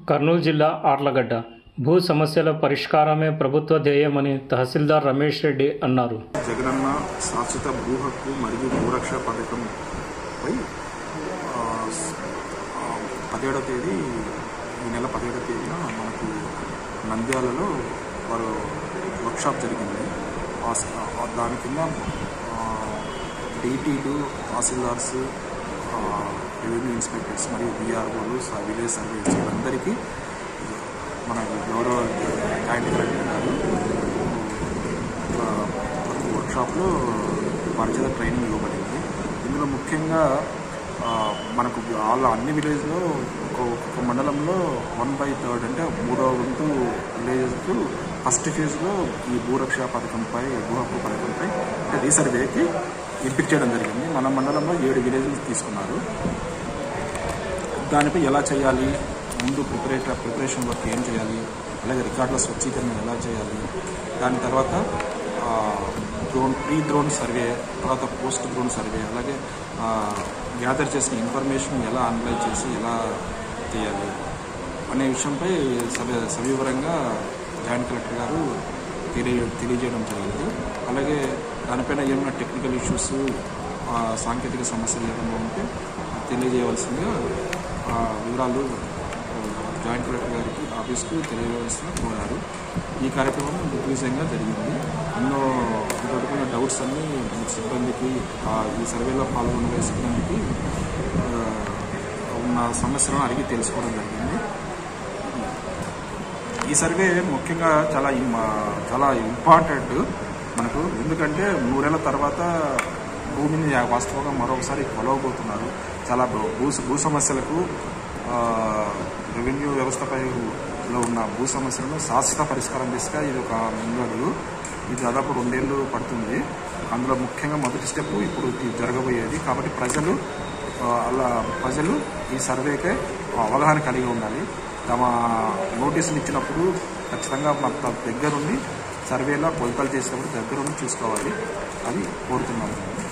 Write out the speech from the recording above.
కర్నూలు జిల్లా ఆర్లగడ్డ భూ సమస్యల పరిష్కారమే ప్రభుత్వ ధ్యేయమని తహసీల్దార్ రమేష్ రెడ్డి అన్నారు జగనన్న శాశ్వత భూ హక్కు మరియు భూరక్ష పథకంపై ఆ, స్- ఆ, పదిహేడవ తేదీ ఈ నెల పదిహేడవ తేదీన మనకు నంద్యాలలో వారు వర్క్షాప్ జరిగింది ఆ స- ఆ దాని కింద డీటీలు తహసీల్దార్స్ రెవెన్యూ ఇన్స్పెక్టర్స్ మరియు బీఆర్ఓలు విలేజ్ సర్వేస్ వీళ్ళందరికీ మన గౌరవ జాయింట్ కలెక్టర్ గారు ప్రతి వర్క్షాప్లో వారి చేత ట్రైనింగ్ ఇవ్వబడింది ఇందులో ముఖ్యంగా ఆ, మనకు వాళ్ళ అన్ని విలేజ్లో ఒక ఒక్కొక్క మండలంలో వన్ బై థర్డ్ అంటే మూడవ వంతు విలేజెస్ ఫస్ట్ ఫేజ్లో ఈ భూరక్ష పథకంపై భూ హక్కు పథకంపై అంటే రీసర్వేకి ఎంపిక చేయడం జరిగింది మన మండలంలో ఏడు విలేజెస్ తీసుకున్నారు దానిపై ఎలా చేయాలి ముందు ప్రిపరేటర్ ప్రిపరేషన్ వర్క్ ఏం చేయాలి అలాగే రికార్డుల స్వచ్ఛీకరణ ఎలా చేయాలి దాని తర్వాత డ్రోన్ ప్రీ డ్రోన్ సర్వే తర్వాత పోస్ట్ డ్రోన్ సర్వే అలాగే గ్యాదర్ చేసిన ఇన్ఫర్మేషన్ ఎలా అనలైజ్ చేసి ఎలా చేయాలి అనే విషయంపై సవి సవివరంగా జాయింట్ కలెక్టర్ గారు తెలియ తెలియజేయడం జరిగింది అలాగే దానిపైన ఏమైనా టెక్నికల్ ఇష్యూస్ సాంకేతిక సమస్యలు ఏమైనా ఉంటే తెలియజేయవలసిందిగా ఆ వివరాలు జాయింట్ కలెక్టర్ గారికి ఆఫీస్కు తెలియవలసిన కోరారు ఈ కార్యక్రమం దిగ్విజయంగా జరిగింది ఎన్నో ఇంకొకటి డౌట్స్ అన్నీ సిబ్బందికి ఆ ఈ సర్వేలో పాల్గొనే సిబ్బందికి ఆ, ఉన్న సమస్యలను అడిగి తెలుసుకోవడం జరిగింది ఈ సర్వే ముఖ్యంగా చాలా ఇం- చాలా ఇంపార్టెంట్ మనకు ఎందుకంటే నూరేళ్ల తర్వాత భూమిని వాస్తవంగా మరొకసారి కొలవబోతున్నారు చాలా భూ భూ- భూ సమస్యలకు ఆ, రెవెన్యూ వ్యవస్థపై లో ఉన్న భూ సమస్యలను శాశ్వత పరిష్కారం దిశగా ఇది ఒక ముందడుగు ఇది దాదాపు రెండేళ్ళు పడుతుంది అందులో ముఖ్యంగా మొదటి స్టెప్ ఇప్పుడు ఇది జరగబోయేది కాబట్టి ప్రజలు ఆ, అలా ప్రజలు ఈ సర్వేకే అవగాహన కలిగి ఉండాలి తమ నోటీసులు ఇచ్చినప్పుడు ఖచ్చితంగా మన తమ దగ్గరుండి సర్వేలో కొలతలు చేసినప్పుడు దగ్గరుండి చూసుకోవాలి అని కోరుతున్నాను